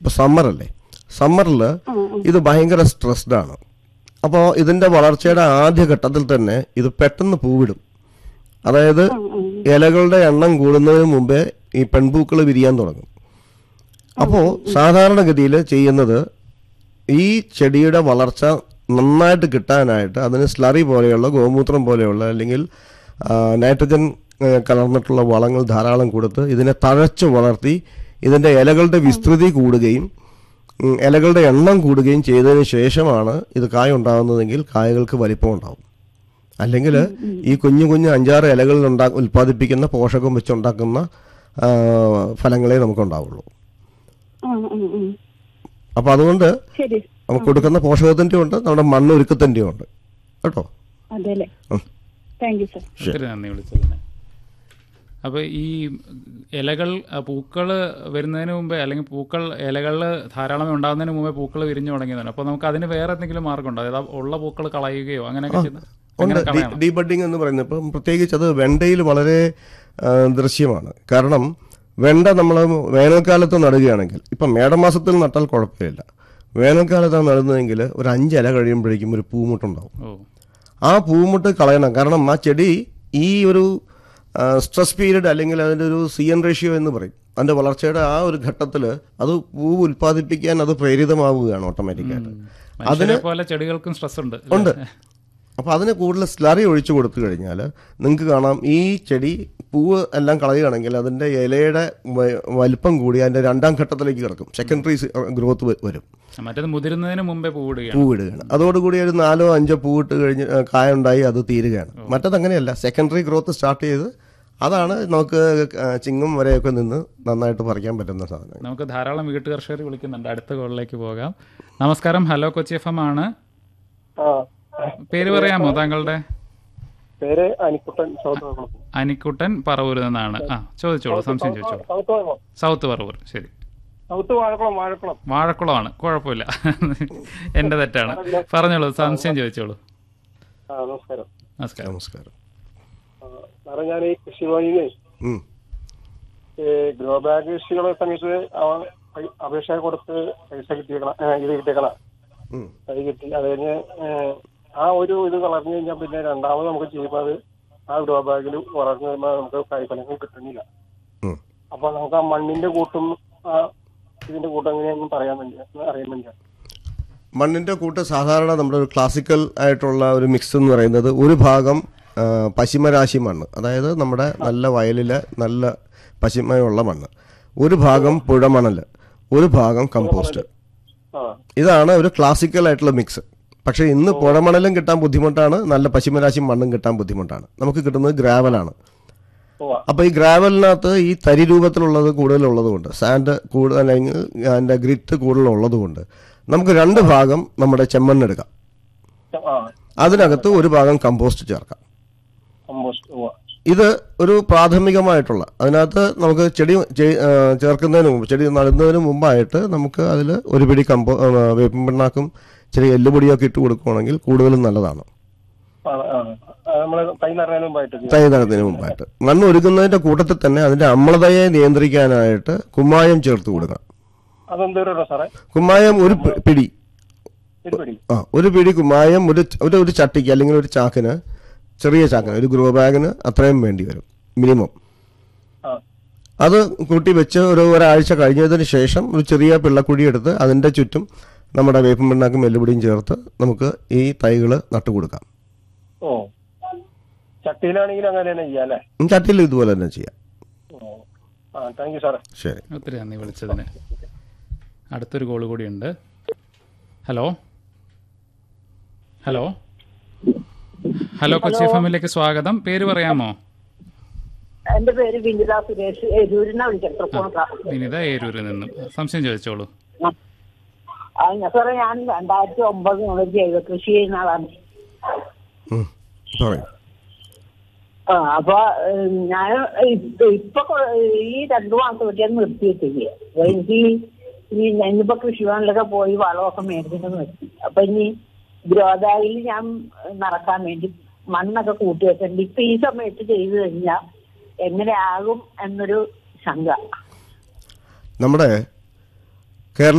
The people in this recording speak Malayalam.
ഇപ്പൊ സമ്മറല്ലേ സമ്മറിൽ ഇത് ഭയങ്കര സ്ട്രെസ്ഡ് ആണ് അപ്പോൾ ഇതിന്റെ വളർച്ചയുടെ ആദ്യ ഘട്ടത്തിൽ തന്നെ ഇത് പെട്ടെന്ന് പൂവിടും അതായത് ഇലകളുടെ എണ്ണം കൂടുന്നതിന് മുമ്പേ ഈ പെൺപൂക്കൾ വിരിയാൻ തുടങ്ങും അപ്പോൾ സാധാരണഗതിയിൽ ചെയ്യുന്നത് ഈ ചെടിയുടെ വളർച്ച നന്നായിട്ട് കിട്ടാനായിട്ട് അതിന് സ്ലറി പോലെയുള്ള ഗോമൂത്രം പോലെയുള്ള അല്ലെങ്കിൽ ആ, നൈട്രജൻ ആ, കലർന്നിട്ടുള്ള വളങ്ങൾ ധാരാളം കൊടുത്ത് ഇതിനെ തഴച്ചു വളർത്തി ഇതിൻ്റെ ഇലകളുടെ വിസ്തൃതി കൂടുകയും ഉം, ഇലകളുടെ എണ്ണം കൂടുകയും ചെയ്തതിന് ശേഷമാണ് ഇത് കായ ഉണ്ടാകുന്നതെങ്കിൽ കായകൾക്ക് വലിപ്പം ഉണ്ടാവും അല്ലെങ്കിൽ ഈ കുഞ്ഞു കുഞ്ഞു അഞ്ചാറ് ഇലകളിൽ ഉണ്ടാ ഉൽപ്പാദിപ്പിക്കുന്ന പോഷകം വെച്ചുണ്ടാക്കുന്ന ആ, ഫലങ്ങളെ നമുക്കുണ്ടാവുള്ളൂ ഉം, ഉം, ഉം. അപ്പോൾ അതുകൊണ്ട് ശരി നമുക്ക് കൊടുക്കുന്ന പോഷകത്തിൻ്റെ ഉണ്ട് നമ്മുടെ മണ്ണ് ഒരുക്കത്തിൻ്റെ ഉണ്ട് കേട്ടോ അതെല്ലേ ഉം. താങ്ക് യു സർ ഒത്തിരി നന്ദി വിളിച്ചതിന് അപ്പോൾ ഈ ഇലകൾ പൂക്കൾ വരുന്നതിന് മുമ്പേ അല്ലെങ്കിൽ പൂക്കൾ ഇലകളിൽ ധാരാളം ഉണ്ടാകുന്നതിന് മുമ്പേ പൂക്കൾ വിരിഞ്ഞു തുടങ്ങിയതാണ് അപ്പോൾ നമുക്ക് അതിന് വേറെ എന്തെങ്കിലും മാർഗമുണ്ടോ അതായത് ആ ഉള്ള പൂക്കൾ കളയുകയോ അങ്ങനെയൊക്കെ ചെയ്യുന്ന ഉണ്ട് അങ്ങനെ കളയണം ഡീബഡിങ് എന്ന് പറയുന്നത് ഇപ്പം പ്രത്യേകിച്ച് അത് വെണ്ടയിൽ വളരെ ആ, ദൃശ്യമാണ് കാരണം വെണ്ട നമ്മൾ വേനൽക്കാലത്ത് നടുകയാണെങ്കിൽ ഇപ്പം മേടമാസത്തിൽ നട്ടാൽ കുഴപ്പമില്ല വേനൽക്കാലത്താണ് നടുന്നതെങ്കിൽ ഒരു അഞ്ച് ഇല കഴിയുമ്പോഴേക്കും ഒരു പൂമുട്ടുണ്ടാവും ഓ ആ പൂമുട്ട് കളയണം കാരണം ആ ചെടി ഈ ഒരു സ്ട്രെസ് പീരീഡ് അല്ലെങ്കിൽ അതിൻ്റെ ഒരു സി എൻ റേഷ്യോ എന്ന് പറയും അതിൻ്റെ വളർച്ചയുടെ ആ ഒരു ഘട്ടത്തിൽ അത് പൂവ് ഉൽപ്പാദിപ്പിക്കാൻ അത് പ്രേരിതമാവുകയാണ് ഓട്ടോമാറ്റിക്കായിട്ട് മനുഷ്യരെ പോലെ ചെടികൾക്കും സ്ട്രെസ് ഉണ്ട് ഉണ്ട് അപ്പോൾ അതിന് കൂടുതൽ സ്ലറി ഒഴിച്ചു കൊടുത്തു കഴിഞ്ഞാൽ നിങ്ങൾക്ക് കാണാം ഈ ചെടി പൂവ് എല്ലാം കളയുകയാണെങ്കിൽ അതിൻ്റെ ഇലയുടെ വ- വലിപ്പം കൂടി അതിൻ്റെ രണ്ടാം ഘട്ടത്തിലേക്ക് കിടക്കും സെക്കൻഡറി ഗ്രോത്ത് വരും മറ്റേത് മുതിരുന്നതിന് മുമ്പേ പൂവിടുകയാണ് പൂവിടുകയാണ് അതോടുകൂടി ഒരു നാലോ അഞ്ചോ പൂവിട്ട് കഴിഞ്ഞ് ആ, കായുണ്ടായി അത് തീരുകയാണ് മറ്റത് അങ്ങനെയല്ല സെക്കൻഡറി ഗ്രോത്ത് സ്റ്റാർട്ട് ചെയ്ത് അതാണ് നമുക്ക് ആ, ചിങ്ങം വരെയൊക്കെ നിന്ന് നന്നായിട്ട് പറിക്കാൻ പറ്റുന്ന സാധനം നമുക്ക് ധാരാളം വീട്ടു കർഷകർ വിളിക്കുന്നുണ്ട് അടുത്ത കോളിലേക്ക് പോകാം നമസ്കാരം ഹലോ കൊച്ചി എഫ് എം ആണ് ആ പേര് പറയാമോ താങ്കളുടെ പേര് അനിക്കുട്ടൻ സൗത്ത് വാഴക്കുളം അനിക്കുട്ടൻ പറവൂരിൽ നിന്നാണ് ആ ചോദിച്ചോളൂ സംശയം ചോദിച്ചോളൂ സൗത്ത് വാഴക്കുളം സൗത്ത് പറവൂർ ശരി സൗത്ത് വാഴക്കുളം വാഴക്കുളം വാഴക്കുളമാണ് കുഴപ്പമില്ല എൻ്റെ തെറ്റാണ് പറഞ്ഞോളൂ സംശയം ചോദിച്ചോളൂ ആ നമസ്കാരം നമസ്കാരം നമസ്കാരം ആ, സാറേ ഞാൻ ഈ കൃഷിഭവനിന്ന് ഉം. ഗ്രോ ബാഗ് കൃഷികളുടെ സമയത്ത് അവ- പൈ- അപേക്ഷ കൊടുത്ത് പൈസ കിട്ടിയേക്കണം ഏ, ഇത് കിട്ടിയേക്കണം ഉം. തൈ കിട്ടി അത് കഴിഞ്ഞ് ഏ, ആ ഒരു ഇത് വളർന്നു കഴിഞ്ഞാൽ പിന്നെ രണ്ടാമത് നമുക്ക് ചെയ്യുമ്പോൾ ആ ഗ്രോ ബാഗിൽ വളർന്നു കഴിയുമ്പോൾ നമുക്ക് കായ്ഫലങ്ങൾ കിട്ടുന്നില്ല ഉം. അപ്പൊ നമുക്ക് ആ മണ്ണിന്റെ കൂട്ടും ആ ഇതിന്റെ കൂട്ടും എങ്ങനെയാണെന്ന് പറയാൻ വേണ്ടി അറിയാൻ വേണ്ടിയാണ് മണ്ണിൻ്റെ കൂട്ട് സാധാരണ നമ്മുടെ ഒരു ക്ലാസിക്കൽ ആയിട്ടുള്ള ഒരു മിക്സ് എന്ന് പറയുന്നത് ഒരു ഭാഗം ആ, പശിമരാശി മണ്ണ് അതായത് നമ്മുടെ നല്ല വയലിലെ നല്ല പശിമയുള്ള മണ്ണ് ഒരു ഭാഗം പുഴമണൽ ഒരു ഭാഗം കമ്പോസ്റ്റ് ആ ഇതാണ് ഒരു ക്ലാസിക്കൽ ആയിട്ടുള്ള മിക്സ് പക്ഷേ ഇന്ന് പുഴമണലും കിട്ടാൻ ബുദ്ധിമുട്ടാണ് നല്ല പശിമരാശി മണ്ണും കിട്ടാൻ ബുദ്ധിമുട്ടാണ് നമുക്ക് കിട്ടുന്നത് ഗ്രാവലാണ് ഉവ്വ. അപ്പോൾ ഈ ഗ്രാവലിനകത്ത് ഈ തരി രൂപത്തിലുള്ളത് കൂടുതലുള്ളത് കൊണ്ട് സാൻഡ് കൂടുതൽ അല്ലെങ്കിൽ അതിൻ്റെ ഗ്രിറ്റ് കൂടുതലുള്ളത് കൊണ്ട് നമുക്ക് രണ്ട് ഭാഗം നമ്മുടെ ചെമ്മണ്ണെടുക്കാം ആ അതിനകത്ത് ഒരു ഭാഗം കമ്പോസ്റ്റ് ചേർക്കാം കമ്പോസ്റ്റ് ഉവ്വ. ഇത് ഒരു പ്രാഥമികമായിട്ടുള്ള അതിനകത്ത് നമുക്ക് ചെടി ചെ- ആ, ചേർക്കുന്നതിന് മുമ്പ് ചെടി നടുന്നതിന് മുമ്പായിട്ട് നമുക്ക് അതിൽ ഒരു പിടി കമ്പോ ആ, വേപ്പിൻ പിണ്ണാക്കും ചെറിയ എല്ലുപൊടിയൊക്കെ ഇട്ട് കൊടുക്കുകയാണെങ്കിൽ കൂടുതലും നല്ലതാണ് ആ, ആ. ആ, നമ്മള് തൈ നിറയുന്നതിന് മുമ്പായിട്ട് ചെയ്യാം. തൈ നടുന്നതിന് മുമ്പായിട്ട് മണ്ണ് ഒരുക്കുന്നതിൻ്റെ കൂട്ടത്തിൽ തന്നെ അതിൻ്റെ അമ്ലതയെ നിയന്ത്രിക്കാനായിട്ട് കുമ്മായം ചേർത്ത് കൊടുക്കണം അതെന്തോരം സാറേ കുമ്മായം ഒരു പി- പിടി ഒരു പിടി ആ ഒരു പിടി കുമ്മായം ഒരു ഒരു ഒരു ചട്ടിക്ക് അല്ലെങ്കിൽ ഒരു ചാക്കിന് ചെറിയ ചാക്കിന് ഒരു ഗ്രോ ബാഗിന് അത്രയും വേണ്ടി വരും മിനിമം ആ അത് കൂട്ടി വെച്ച് ഒരു ഒരാഴ്ച കഴിഞ്ഞതിന് ശേഷം ഒരു ചെറിയ പിള്ളക്കുഴി എടുത്ത് അതിൻ്റെ ചുറ്റും നമ്മുടെ വേപ്പും പിണ്ണാക്കും എല്ലുപൊടിയും ചേർത്ത് നമുക്ക് ഈ തൈകൾ നട്ടുകൊടുക്കാം ഓ ചട്ടിയിലാണെങ്കിൽ അങ്ങനെ തന്നെ ചെയ്യാം അല്ലേ ഉം, ചട്ടിയിൽ ഇതുപോലെ തന്നെ ചെയ്യാം ഓ. ആ താങ്ക് യു സാറേ ശരി ഒത്തിരി നന്ദി വിളിച്ചതിന് അടുത്തൊരു കോൾ കൂടിയുണ്ട് hello hello hello Kochi F എമ്മിലേക്ക് സ്വാഗതം പേര് പറയാമോ എന്റെ പേര് വിനിത സുരേഷ് എരൂരിനെ വിളിക്കാം തൃപ്പൂണിത്ത വിനിത ഏരൂരിൽ നിന്നും സംശയം ചോദിച്ചോളൂ ആ ഞാൻ സാറേ ഞാൻ രണ്ടായിരത്തി ഒമ്പത് മുതൽ ജൈവ കൃഷി ചെയ്യുന്ന ആളാണ് ഉം, പറയൂ ആ അപ്പൊ ഏഹ്, ഞാൻ ഇപ്പ ഇപ്പൊ കൊ- ഈ രണ്ടു മാസം പറ്റി ഞാൻ നിർത്തി വെച്ചിരിക്കുക അപ്പൊ എനിക്ക് ഈ ഞാനിപ്പോ കൃഷിഭവനിലൊക്കെ പോയി വളമൊക്കെ മേടിച്ചിട്ട് നിർത്തി അപ്പൊ ഇനി ഗ്രോദായിൽ ഞാൻ നടക്കാൻ വേണ്ടി മണ്ണൊക്കെ കൂട്ടി വെച്ചിട്ടുണ്ട് ഇപ്പൊ ഈ സമയത്ത് ചെയ്തു കഴിഞ്ഞാൽ എങ്ങനെയാകും എന്നൊരു ശങ്ക നമ്മുടെ